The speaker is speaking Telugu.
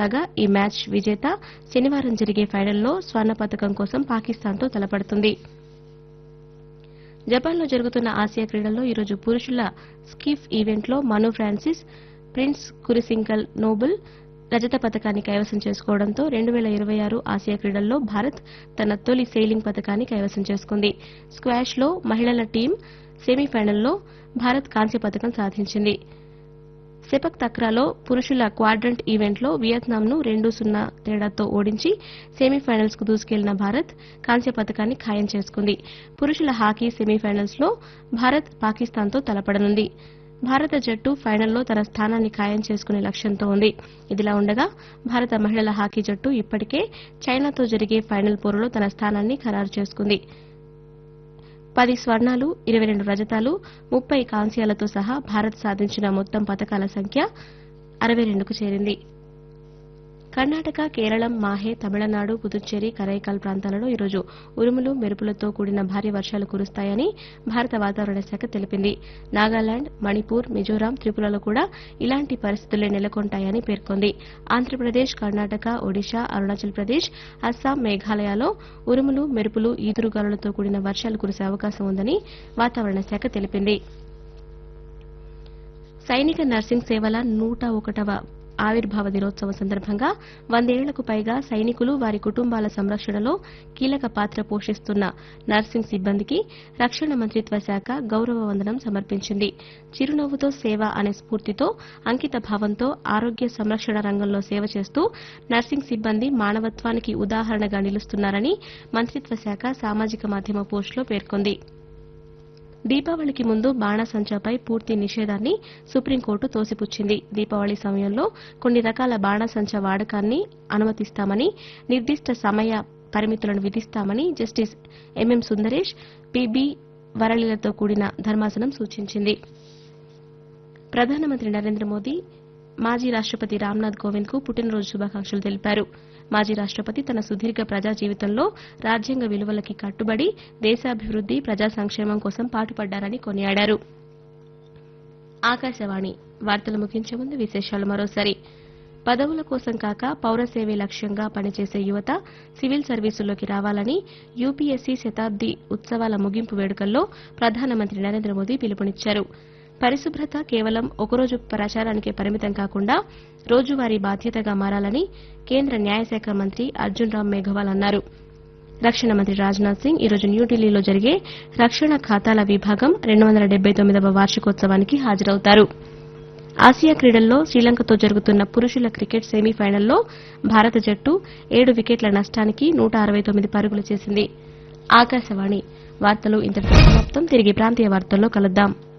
కాగా ఈ మ్యాచ్ విజేత శనివారం జరిగే ఫైనల్లో స్వర్ణ పతకం కోసం పాకిస్తాన్తో తలపడుతుంది జపాన్లో జరుగుతున్న ఆసియా క్రీడల్లో ఈరోజు పురుషుల స్కిఫ్ ఈవెంట్లో మను ఫ్రాన్సిస్ ప్రిన్స్ కురిసింకల్ నోబుల్ రజత పథకాన్ని కైవసం చేసుకోవడంతో రెండు వేల ఇరవై ఆరు ఆసియా క్రీడల్లో భారత్ తన తొలి సెయిలింగ్ పథకాన్ని కైవసం చేసుకుంది స్క్వాష్లో మహిళల టీం సెమీఫైనల్లో భారత్ కాంస్య పథకం సాధించింది సెపక్ తక్రాలో పురుషుల క్వాడ్రంట్ ఈవెంట్లో వియత్నాంను రెండు సున్నా తేడాతో ఓడించి సెమీఫైనల్స్ కు దూసుకెళ్లిన భారత్ కాంస్య పథకాన్ని ఖాయం చేసుకుంది పురుషుల హాకీ సెమీఫైనల్స్ లో భారత్ పాకిస్తాన్తో తలపడనుంది భారత జట్టు ఫైనల్లో తన స్థానాన్ని ఖాయం చేసుకునే లక్ష్యంతో ఉంది ఇదిలా ఉండగా భారత మహిళల హాకీ జట్టు ఇప్పటికే చైనాతో జరిగే ఫైనల్ పోరులో తన స్థానాన్ని ఖరారు చేసుకుంది పది స్వర్ణాలు ఇరవై రెండు రజతాలు ముప్పై కాంస్యాలతో సహా భారత్ సాధించిన మొత్తం పతకాల సంఖ్య అరవై రెండుకు చేరింది కర్ణాటక కేరళం మాహే తమిళనాడు పుదుచ్చేరి కరైకాల్ ప్రాంతాలలో ఈరోజు ఉరుములు మెరుపులతో కూడిన భారీ వర్షాలు కురుస్తాయని భారత వాతావరణ శాఖ తెలిపింది నాగాలాండ్ మణిపూర్ మిజోరాం త్రిపురలో కూడా ఇలాంటి పరిస్థితులే నెలకొంటాయని పేర్కొంది ఆంధ్రప్రదేశ్ కర్ణాటక ఒడిశా అరుణాచల్ ప్రదేశ్ అస్సాం మేఘాలయలో ఉరుములు మెరుపులు ఈదురుగాలులతో కూడిన వర్షాలు కురిసే అవకాశం ఉందని వాతావరణ శాఖ తెలిపింది సైనిక నర్సింగ్ సేవల నూట ఒకటవ ఆవిర్భావ దినోత్సవం సందర్భంగా వందేళ్లకు పైగా సైనికులు వారి కుటుంబాల సంరక్షణలో కీలక పాత్ర పోషిస్తున్న నర్సింగ్ సిబ్బందికి రక్షణ మంత్రిత్వ శాఖ గౌరవ వందనం సమర్పించింది చిరునవ్వుతో సేవ అనే స్ఫూర్తితో అంకిత భావంతో ఆరోగ్య సంరక్షణ రంగంలో సేవ చేస్తూ నర్సింగ్ సిబ్బంది మానవత్వానికి ఉదాహరణగా నిలుస్తున్నారని మంత్రిత్వ శాఖ సామాజిక మాధ్యమ పోస్టులో పేర్కొంది దీపావళికి ముందు బాణాసంచాపై పూర్తి నిషేధాన్ని సుప్రీంకోర్టు తోసిపుచ్చింది దీపావళి సమయంలో కొన్ని రకాల బాణాసంచా వాడకాన్ని అనుమతిస్తామని నిర్దిష్ట సమయ పరిమితులను విధిస్తామని జస్టిస్ ఎంఎం సుందరేష్ పిబి వరళిలతో కూడిన ధర్మాసనం సూచించింది ప్రధానమంత్రి నరేంద్ర మోదీ మాజీ రాష్టపతి రామ్నాథ్ కోవింద్ కు పుట్టినరోజు శుభాకాంక్షలు తెలిపారు మాజీ రాష్టపతి తన సుదీర్ఘ ప్రజా జీవితంలో రాజ్యాంగ విలువలకి కట్టుబడి దేశాభివృద్ది ప్రజా సంక్షేమం కోసం పాటుపడ్డారని కొనియాడారు ఆకాశవాణి వార్తలు ముగించే ముందు విశేషాలు మరోసారి పదవుల కోసం కాక పౌర సేవే లక్ష్యంగా పనిచేసే యువత సివిల్ సర్వీసుల్లోకి రావాలని యూపీఎస్సీ శతాబ్ది ఉత్సవాల ముగింపు వేడుకల్లో ప్రధానమంత్రి నరేంద్ర మోదీ పిలుపునిచ్చారు పరిశుభ్రత కేవలం ఒకరోజు ప్రచారానికే పరిమితం కాకుండా రోజువారీ బాధ్యతగా మారాలని కేంద్ర న్యాయశాఖ మంత్రి అర్జున్ రామ్ మేఘవాల్ అన్నారు రక్షణ మంత్రి రాజ్నాథ్ సింగ్ ఈరోజు న్యూఢిల్లీలో జరిగే రక్షణ ఖాతాల విభాగం రెండు వందల డెబ్బై తొమ్మిదవ వార్షికోత్సవానికి హాజరవుతారు ఆసియా క్రీడల్లో శ్రీలంకతో జరుగుతున్న పురుషుల క్రికెట్ సెమీఫైనల్లో భారత జట్టు ఏడు వికెట్ల నష్టానికి నూట అరవై తొమ్మిది పరుగులు చేసింది ఆకాశవాణి వార్తలు ఇంతటితో సమాప్తం తిరిగి ప్రాంతీయ వార్తల్లో కలుద్దాం